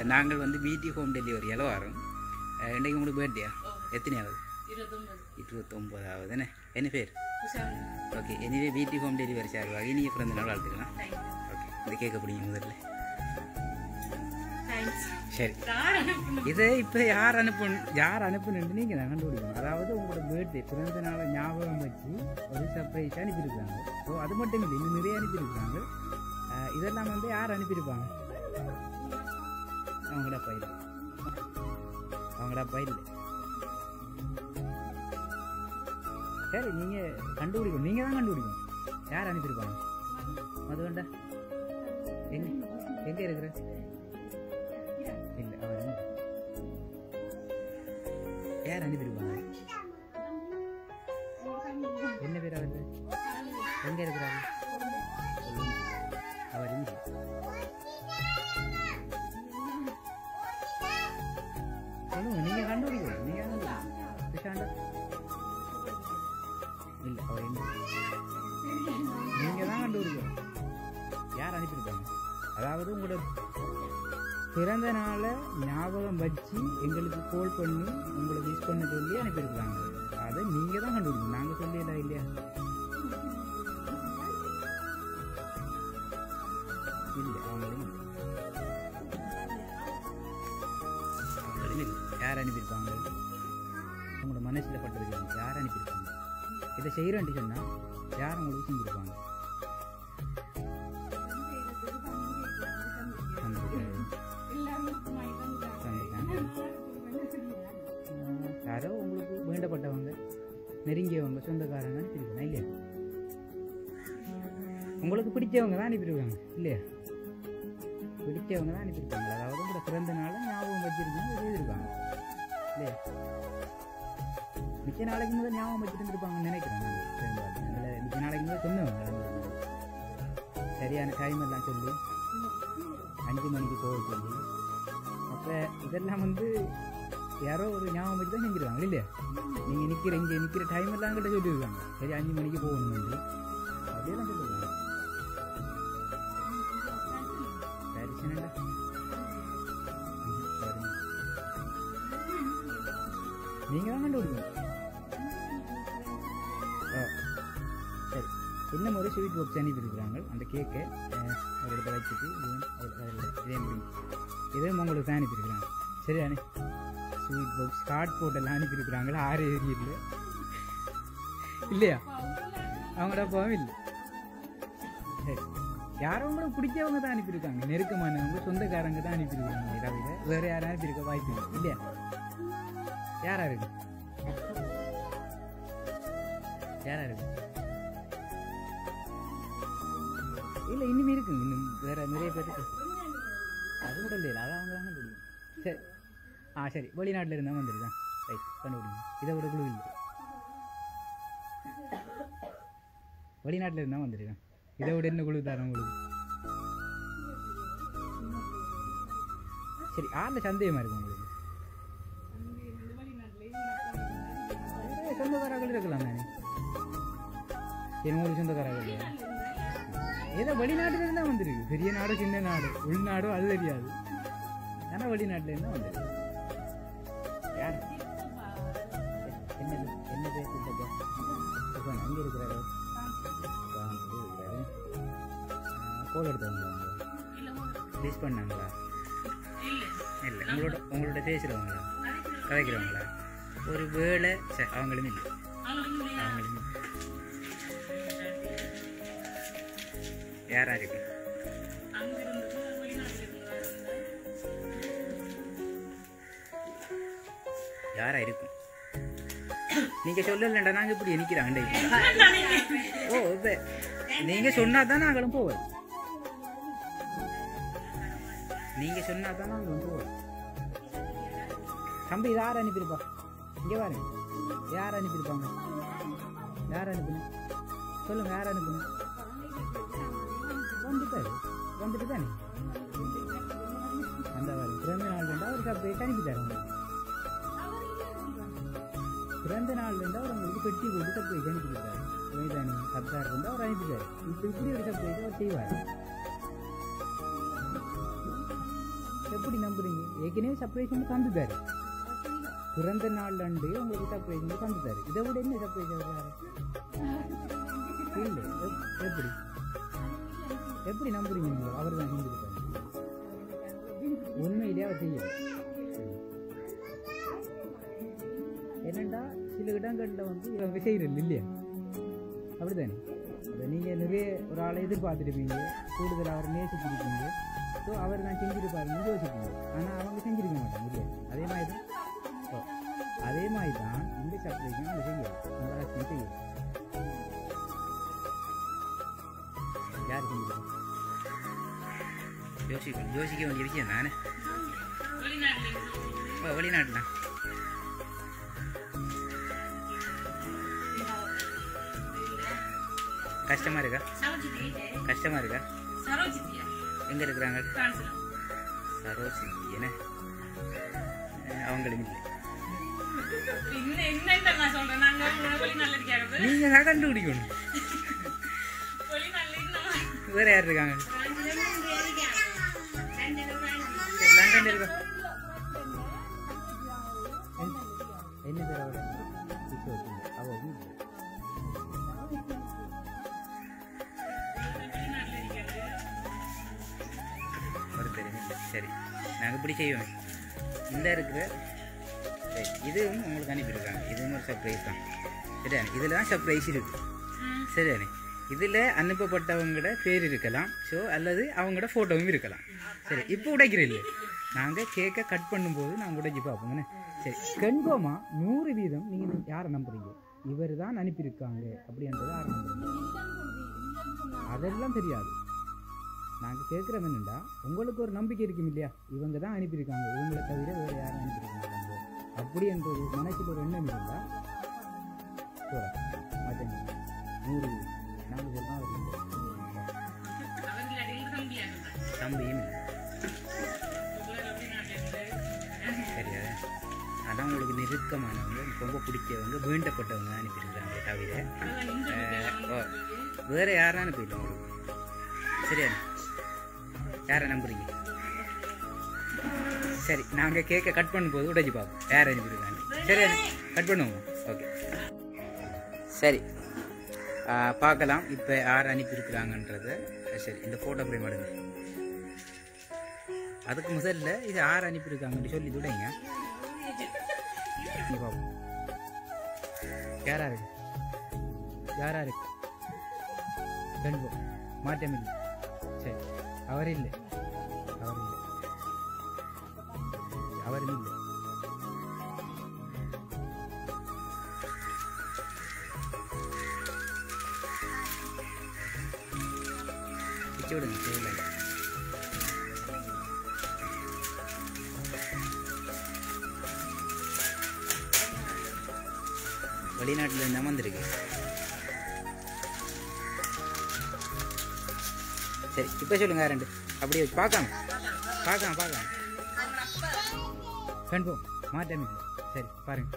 நாங்கள் வந்து பிடி ஹோம் டெலிவரியால் வரோம் அஹ், இன்னைக்கு உங்களுக்கு பர்த்டேயா எத்தனையாவது இருபத்தொம்போதாவது என்ன என்ன பேர் okay anyway PD home delivery சார்பாக இனிய பிறந்த நாள் வாழ்த்துக்கலாம் ஓகே இந்த கேட்க பிடிங்க முதல்ல சரி இதை இப்போ யார் அனுப்பு யார் அனுப்புனுட்டு நீங்கள் தான் கண்டுபிடிக்கணும் அதாவது உங்களோட பர்த்டே பிறந்த நாளை ஞாபகம் வச்சு ஒரு சர்ப்ரைஸ் அனுப்பியிருக்காங்க ஸோ அது மட்டும் இல்லை இன்னும் நிறைய அனுப்பியிருக்காங்க அஹ், இதெல்லாம் வந்து யார் அனுப்பியிருப்பாங்க அவங்களோட பையன் அவங்களோட பையன் சரி நீங்கள் கண்டுபிடிக்கணும் நீங்கள் தான் கண்டுபிடிக்கணும் யார் அனுப்பியிருப்பாங்க அது வேண்டா எங்க எங்கே இருக்கிற இல்லை அவர் எங்க? யார் அனுப்பியிருப்பாங்க என்ன பேர் அவர் எங்க இருக்கிறாரு அவர் இல்லை சொல்லுங்க நீங்க கண்டுபிடிக்கணும் நீங்க கண்டுபிடிக்கணும் விஷாண்டா இல்ல அவர் எங்க நீங்க தான் கண்டுபிடிக்கணும் யார் அனுப்பியிருப்பாங்க அதாவது உங்களோட பிறந்த நாளை ஞாபகம் வச்சு எங்களுக்கு கால் பண்ணி உங்களை விஷ் பண்ண சொல்லி அனுப்பியிருக்காங்க அதை நீங்க தான் கண்டுபிடிக்கணும் நாங்க சொல்லிடலாம் இல்லையா இல்லை அவங்களும் இல்லை. அவங்களும் இல்லை. யார் அனுப்பியிருப்பாங்க உங்களோட மனசில் பட்டது யார் அனுப்பியிருப்பாங்க இதை செய்கிறேன்ட்டு சொன்னால் யார் உங்களுக்கு செஞ்சுருப்பாங்க யாரோ உங்களுக்கு வேண்டப்பட்டவங்க நெருங்கியவங்க சொந்தக்காரங்க அனுப்பியிருக்காங்க இல்லையா உங்களுக்கு பிடிச்சவங்க தான் அனுப்பியிருக்காங்க இல்லையா பிடிச்சவங்க தான் அனுப்பியிருக்காங்க அதாவது உங்களோட பிறந்த நாளை ஞாபகம் வச்சிருக்காங்க செய்திருக்காங்க இல்லையா மிச்ச நாளைக்கு முதல் ஞாபகம் வச்சுட்டு இருந்திருப்பாங்கன்னு நினைக்கிறேன் நான் பெரும்பாலும். இல்லை, மிச்ச நாளைக்கு முதல் சொன்னவங்க சரியான டைம் எல்லாம் சொல்லி அஞ்சு மணிக்கு போக சொல்லி அப்போ இதெல்லாம் வந்து யாரோ ஒரு ஞாபகம் வச்சு தான் செஞ்சுருவாங்க இல்லையா நீங்கள் நிற்கிற இங்கே நிற்கிற டைம் எல்லாம் கிட்ட சொல்லியிருக்காங்க சரி அஞ்சு மணிக்கு போகணும் வந்து அப்படியெல்லாம் சொல்லியிருக்காங்க பிரச்சனை நீங்கள் தான் கண்டுபிடிக்கணும் ஆ சரி இன்னும் ஒரு ஸ்வீட் பாக்ஸ் அனுப்பியிருக்கிறாங்க அந்த கேக்கை ஒரு இடத்துல வச்சுட்டு இதுவும் ஒரு- அதில் இதே முடியும் இதுவும் உங்களுக்கு தான் அனுப்பியிருக்கிறாங்க சரியானே ஸ்வீட் பாக்ஸ் கார்ட் போட்டெல்லாம் அனுப்பியிருக்கிறாங்களா ஆறு ஏரியில் இல்லையா அவங்களோட அப்பாவும் இல்லை சரி யாரும் உங்களுக்கு பிடிச்சவங்க தான் அனுப்பியிருக்காங்க நெருக்கமானவங்க சொந்தக்காரங்க தான் அனுப்பியிருக்காங்க தவிர வேறு யாரும் அனுப்பியிருக்க வாய்ப்பு இல்லை இல்லையா யாரா இருக்கு யாரா இருக்கு இல்லை இன்னும் இருக்குங்க இன்னும் வேற நிறைய பேர் இருக்கு. அது கூட இல்லை அது அவங்க தான் கண்டுபிடிக்கும் சரி ஆ சரி வெளிநாட்டில் இருந்தால் வந்துருதான் ரைட் கண்டுபிடிங்க இதை விட குழு இல்லை வெளிநாட்டில் இருந்தால் வந்துருதான் இதை விட என்ன குழு தரேன் உங்களுக்கு சரி ஆறில் சந்தேகமாக இருக்கும் உங்களுக்கு ஏய், சொந்தக்காரர்கள் இருக்கலாம் தானே சரி உங்களுக்கு சொந்தக்காரர்கள் இல்லையா ஏதோ வெளிநாட்டுல இருந்தா வந்துருக்கு பெரிய நாடு சின்ன நாடு உள்நாடோ அது தெரியாது ஆனா வெளிநாட்டுல இருந்தா வந்துருக்கு யார் என்ன என்ன பேர் கூப்பிட்டது இப்போ அங்கே இருக்கிறாரு கோல் எடுத்தவங்க ஃபேஸ் பண்ணாங்களா இல்லை உங்களோட உங்களோட பேசுகிறவங்களா கதைக்கிறவங்களா ஒரு வேளை சரி அவங்களும் இல்லை அவங்களும் இல்லை யாரா இருக்கு யாரா இருக்கும் நீங்க சொல்லலண்டா நாங்க இப்படி நிக்கிறாங்க ஓ இப்ப நீங்க சொன்னா தான் நாங்களும் போவோம் நீங்க சொன்னா தான் நாங்களும் போவோம் தம்பி இது யார் அனுப்பியிருப்பா இங்க பாருங்க யார் அனுப்பியிருப்பாங்க யார் அனுப்பணும் சொல்லுங்க யார் அனுப்பணும் வந்துட்டாரு வந்துட்டு தானே அந்த மாதிரி பிறந்த நாள் இருந்தால் ஒரு சர்ப்ரைஸ் அனுப்பிட்டாரு உங்களுக்கு பிறந்த நாள் இருந்தால் அவர் உங்களுக்கு பெட்டி போட்டு சர்ப்ரைஸ் அனுப்பிட்டாரு மைதானி சர்தார் இருந்தால் அவர் அனுப்பிட்டாரு இப்போ இப்படி ஒரு சர்ப்ரைஸ் அவர் செய்வார் எப்படி நம்புறீங்க ஏற்கனவே சர்ப்ரைஸ் வந்து தந்துட்டாரு பிறந்த நாள் அண்டு உங்களுக்கு சர்ப்ரைஸ் வந்து தந்துட்டாரு இதை விட என்ன சர்ப்ரைஸ் வர்றாரு இல்லை எப்- எப்படி எப்படி நம்புறீங்க நீங்க அவர் தான் செஞ்சிருப்பாரு உண்மையிலேயே அவர் செய்யல என்னண்டா சில இடங்களில் வந்து இவங்க செய்யறது இல்லையா அப்படிதானே அதை நீங்கள் நிறைய ஒரு ஆளை எதிர்பார்த்துருப்பீங்க கூடுதல் அவர் நேசிச்சிருப்பீங்க ஸோ அவர் நான் செஞ்சிருப்பாருன்னு யோசிப்பீங்க ஆனால் அவங்க செஞ்சிருக்க மாட்டாங்க இல்லையா அதே மாதிரி தான் ஓ, அதே மாதிரி தான் இந்த சர்ப்ரைஸும் அவங்க செய்யலாம் உங்க லட்சுமி செய்யலாம் யார் செஞ்சிருக்கா யோசிக்க யோசிக்க வேண்டிய விஷயம் தானே ஓ வெளிநாட்டில் கஷ்டமா இருக்கா கஷ்டமா இருக்கா எங்க இருக்கிறாங்க சரோஜி என்ன அஹ் அவங்களுக்கு இல்லை நீங்க தான் கண்டுபிடிக்கணும் வேற யார் இருக்காங்க லண்டன் இருக்கா என்ன பேர் அவரோட கிஷோர் அவ வீட்டு ஒரு தெரியும் இல்லை சரி நாங்கள் இப்படி செய்வோம் இந்த இருக்கிற சரி இதுவும் உங்களுக்கு அனுப்பியிருக்காங்க இதுவும் ஒரு சர்ப்ரைஸ் தான் சரியானே இதில் தான் சர்ப்ரைஸ் இருக்கு சரியானே இதில் அனுப்பப்பட்டவங்களோட பேர் இருக்கலாம் ஸோ அல்லது அவங்களோட ஃபோட்டோவும் இருக்கலாம் சரி இப்போ உடைக்கிறோம் இல்லை நாங்கள் கேக்கை கட் பண்ணும்போது நாங்கள் உடைச்சி பார்ப்போங்கண்ணே சரி கன்ஃபார்மாக நூறு வீதம் நீங்கள் யாரை நம்புறீங்க இவர் தான் அனுப்பியிருக்காங்க அப்படின்றத யாரை நம்புறீங்க அதெல்லாம் தெரியாது நாங்கள் கேட்குறது என்னண்டா உங்களுக்கு ஒரு நம்பிக்கை இருக்கும் இல்லையா இவங்க தான் அனுப்பியிருக்காங்க இவங்களை தவிர வேறு யாரும் அனுப்பியிருக்க மாட்டாங்க அப்படி என்ற ஒரு மனசில் ஒரு எண்ணம் இருந்தால் போகிறேன் மாட்டேங்க நூறு நாங்கள் சொல்கிறோம் அவர் இல்லை. தம்பியும் இல்லை. சரியா அதான் உங்களுக்கு நெருக்கமானவங்க ரொம்ப பிடிச்சவங்க வேண்டப்பட்டவங்க தான் அனுப்பியிருக்காங்க தவிர அஹ், ஓ வேற யாரும் அனுப்பிடல உங்களுக்கு சரியா யாரை நம்புறீங்க சரி நாங்கள் கேக்கை கட் பண்ணும்போது உடைச்சு பார்ப்போம் யார் அனுப்பியிருக்காங்க சரி கட் பண்ணுவோம் ஓகே சரி ஆ, பார்க்கலாம் இப்போ யார் அனுப்பியிருக்கிறாங்கன்றத சரி இந்த ஃபோட்டோ ஃப்ரேம் எடுங்க அதுக்கு முதல்ல இது யார் அனுப்பியிருக்காங்கன்னு சொல்லி விடுங்க நீ பாப்போம் யாரா இருக்கு யாரா இருக்கு கண்போம் மாற்றம் இல்லை சரி அவர் இல்லை அவர் இல்லை அவர் இல்லை பிச்சு விடுங்க தேவையில்லை வெளிநாட்டில் இருந்து அமர்ந்திருக்கு சரி இப்போ சொல்லுங்க ரெண்டு அப்படியே வச்சு பார்க்காம பார்க்கலாம் பார்க்கலாம் கன்ஃபார்ம் மாற்றம் இல்லை சரி பாருங்க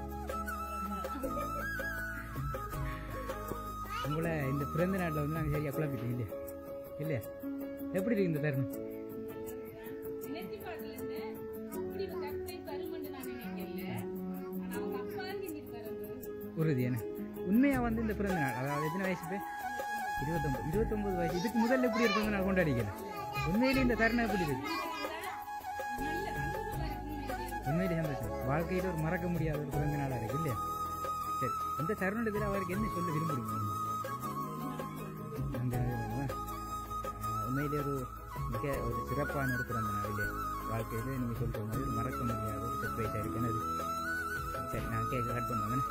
உங்களை இந்த பிறந்த நாட்டில் வந்து நாங்கள் சரியாக குழப்பிட்டோம் இல்லையா இல்லையா எப்படி இருக்கு இந்த தருணம் நினைச்சு பார்க்கல இப்படி ஒரு surprise வருமென்று நான் நினைக்கல. ஆனா அவங்க அப்பா செஞ்சிருக்காரு அது. உறுதி என்ன உண்மையாக வந்து இந்த பிறந்த நாள் அதாவது எத்தனை வயசு இப்போ இருபத்தொம்பது இருபத்தொம்பது வயசு இதுக்கு முதல்ல எப்படி ஒரு பிறந்த நாள் கொண்டாடிக்கல உண்மையிலே இந்த தருணம் எப்படி இருக்கு நல்ல அனுபவமா இருக்குன்னு உண்மையிலே சந்தோஷம் வாழ்க்கையில் ஒரு மறக்க முடியாத ஒரு பிறந்த நாளாக இருக்கு இல்லையா சரி இந்த தருணத்தில் அவருக்கு என்ன சொல்ல விரும்புறீங்க நீங்க? அந்த அஹ், உண்மையிலே ஒரு மிக ஒரு சிறப்பான ஒரு பிறந்த நாள் இல்லையா வாழ்க்கையில் நீங்கள் சொல்கிற மாதிரி ஒரு மறக்க முடியாத ஒரு சர்ப்ரைஸாக இருக்குன்னு அது சரி நான் கேட்க கட் பண்ணுவேன்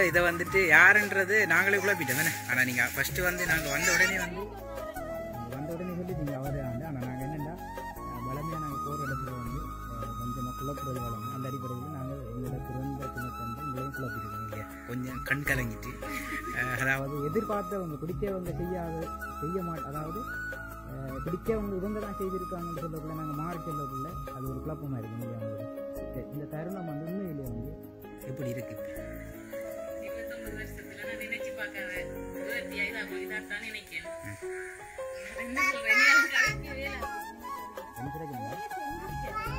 இதை வந்துட்டு யாருன்றது நாங்களே குழப்பிட்டோம் தானே ஆனால் நீங்கள் ஃபஸ்ட்டு வந்து நாங்கள் வந்த உடனே வந்து நீங்க வந்த உடனே சொல்லி நீங்கள் அவரே வந்து ஆனால் நாங்கள் என்னென்னா வளமையாக நாங்கள் போகிற இடத்துல வந்து அஹ், கொஞ்சமாக குழப்புறது வளம் அந்த அடிப்படையில் நாங்கள் எங்களோட பிறந்த தினத்தை வந்து உங்களையும் குழப்பிருக்கோம் இல்லையா கொஞ்சம் கண் கலங்கிட்டு அஹ், அதாவது எதிர்பார்த்தவங்க பிடிச்சவங்க செய்யாத செய்ய மாட்ட அதாவது அஹ், பிடிச்சவங்க இவங்க தான் செய்திருக்காங்கன்னு சொல்லக்குள்ள நாங்கள் மாறி சொல்லக்குள்ள அது ஒரு குழப்பமாக இருக்கு இல்லையா உங்களுக்கு இந்த- இந்த தருணம் வந்து உண்மையிலே வந்து எப்படி இருக்குது இருபத்தொன்பது வருஷத்துல நான் நினைச்சு பார்க்காத இருபத்தி ஐதாம் இதாத்தான் நினைக்கிறேன் என்ன சொல்றேன் நீ அதுக்கு அழைக்கவே இல்லை. என்ன கிடைக்குங்களா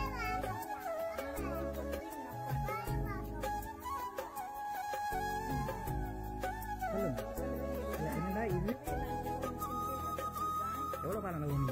சொல்லுங்க இல்ல, என்னடா இது எவ்வளோ காலம் லவ்